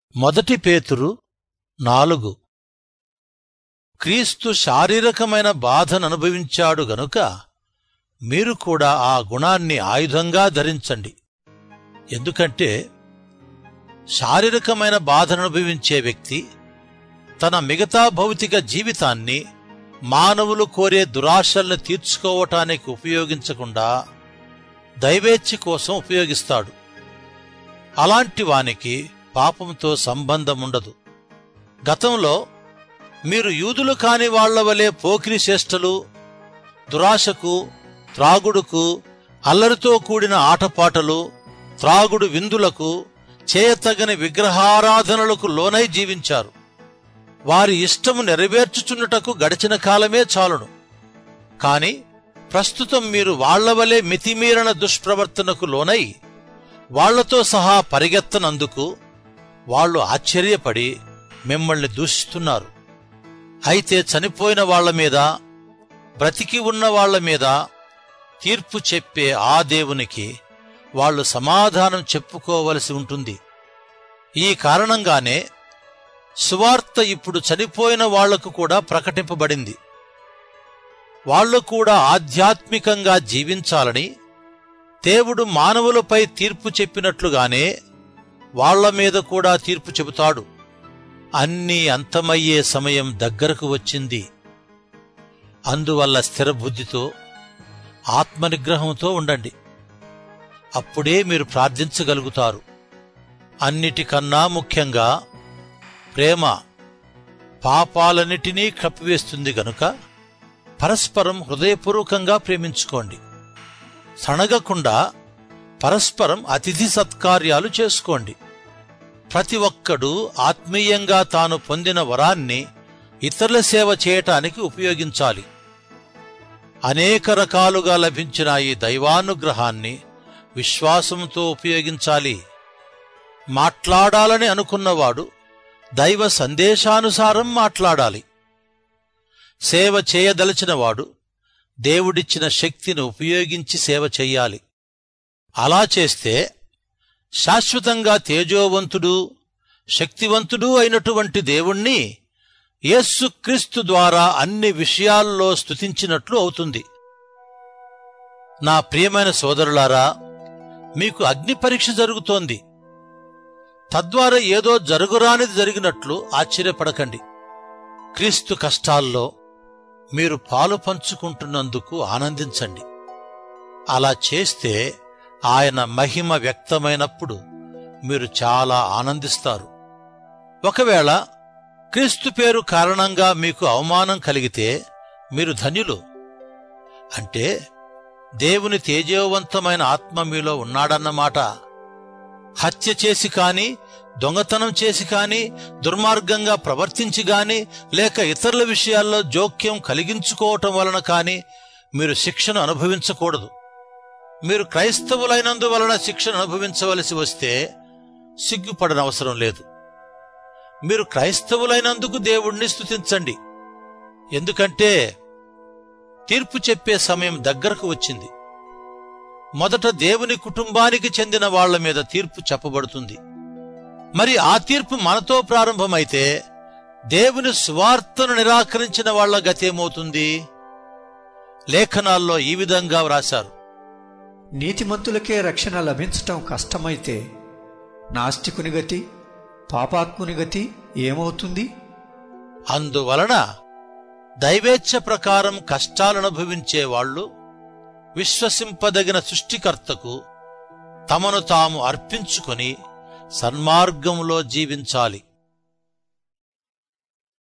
మొదటి పేతురు నాలుగు క్రీస్తు శారీరకమైన బాధను అనుభవించాడు గనుక మీరు కూడా ఆ గుణాన్ని ఆయుధంగా ధరించండి ఎందుకంటే శారీరకమైన బాధను అనుభవించే వ్యక్తి తన మిగతా భౌతిక జీవితాన్ని మానవులు కోరే దురాశల్ని తీర్చుకోవటానికి ఉపయోగించకుండా దైవేచ్ఛ కోసం ఉపయోగిస్తాడు అలాంటి వానికి పాపంతో సంబంధముండదు గతంలో మీరు యూదులు కాని వాళ్ల వలె పోకిరి చేష్టలు దురాశకు త్రాగుడుకు అల్లరితో కూడిన ఆటపాటలు త్రాగుడు విందులకు చేయతగని విగ్రహారాధనలకు లోనై జీవించారు వారి ఇష్టము నెరవేర్చుచున్నటకు గడిచిన కాలమే చాలును కాని ప్రస్తుతం మీరు వాళ్ల వలె మితిమీరన దుష్ప్రవర్తనకు లోనై వాళ్లతో సహా పరిగెత్తనందుకు వాళ్ళు ఆశ్చర్యపడి మిమ్మల్ని దూషిస్తున్నారు అయితే చనిపోయిన వాళ్ల మీద బ్రతికి ఉన్న వాళ్ల మీద తీర్పు చెప్పే ఆ దేవునికి వాళ్ళు సమాధానం చెప్పుకోవలసి ఉంటుంది ఈ కారణంగానే సువార్త ఇప్పుడు చనిపోయిన వాళ్లకు కూడా ప్రకటింపబడింది వాళ్ళు కూడా ఆధ్యాత్మికంగా జీవించాలని దేవుడు మానవులపై తీర్పు చెప్పినట్లుగానే వాళ్ల మీద కూడా తీర్పు చెబుతాడు అన్నీ అంతమయ్యే సమయం దగ్గరకు వచ్చింది అందువల్ల స్థిరబుద్ధితో ఆత్మనిగ్రహంతో ఉండండి అప్పుడే మీరు ప్రార్థించగలుగుతారు అన్నిటికన్నా ముఖ్యంగా ప్రేమ పాపాలన్నిటినీ కప్పివేస్తుంది గనుక పరస్పరం హృదయపూర్వకంగా ప్రేమించుకోండి సణగకుండా పరస్పరం అతిథి సత్కార్యాలు చేసుకోండి ప్రతి ఒక్కడూ ఆత్మీయంగా తాను పొందిన వరాన్ని ఇతరుల సేవ చేయటానికి ఉపయోగించాలి అనేక రకాలుగా లభించిన ఈ దైవానుగ్రహాన్ని విశ్వాసంతో ఉపయోగించాలి మాట్లాడాలని అనుకున్నవాడు దైవ సందేశానుసారం మాట్లాడాలి సేవ చేయదలచినవాడు దేవుడిచ్చిన శక్తిని ఉపయోగించి సేవ చెయ్యాలి అలా చేస్తే శాశ్వతంగా తేజోవంతుడు శక్తివంతుడు అయినటువంటి దేవుణ్ణి యేస్సుక్రీస్తు ద్వారా అన్ని విషయాల్లో స్తుతించినట్లు అవుతుంది నా ప్రియమైన సోదరులారా మీకు అగ్ని పరీక్ష జరుగుతోంది తద్వారా ఏదో జరుగురానిది జరిగినట్లు ఆశ్చర్యపడకండి క్రీస్తు కష్టాల్లో మీరు పాలు పంచుకుంటున్నందుకు ఆనందించండి అలా చేస్తే ఆయన మహిమ వ్యక్తమైనప్పుడు మీరు చాలా ఆనందిస్తారు ఒకవేళ క్రీస్తు పేరు కారణంగా మీకు అవమానం కలిగితే మీరు ధన్యులు అంటే దేవుని తేజోవంతమైన ఆత్మ మీలో ఉన్నాడన్నమాట హత్య చేసి కాని దొంగతనం చేసి కాని దుర్మార్గంగా ప్రవర్తించి గాని లేక ఇతరుల విషయాల్లో జోక్యం కలిగించుకోవటం వలన కాని మీరు శిక్షను అనుభవించకూడదు మీరు క్రైస్తవులైనందువలన శిక్షను అనుభవించవలసి వస్తే సిగ్గుపడనవసరం లేదు మీరు క్రైస్తవులైనందుకు దేవుణ్ణి స్తుతించండి ఎందుకంటే తీర్పు చెప్పే సమయం దగ్గరకు వచ్చింది మొదట దేవుని కుటుంబానికి చెందిన వాళ్ల మీద తీర్పు చెప్పబడుతుంది మరి ఆ తీర్పు మనతో ప్రారంభమైతే దేవుని స్వార్థను నిరాకరించిన వాళ్ల గతేమవుతుంది లేఖనాల్లో ఈ విధంగా వ్రాశారు నీతిమంతులకే రక్షణ లభించటం కష్టమైతే నాస్తికుని గతి పాపాత్ముని గతి ఏమవుతుంది అందువలన దైవేచ్ఛ ప్రకారం కష్టాలనుభవించే వాళ్ళు విశ్వసింపదగిన సృష్టికర్తకు తమను తాము అర్పించుకొని సన్మార్గంలో జీవించాలి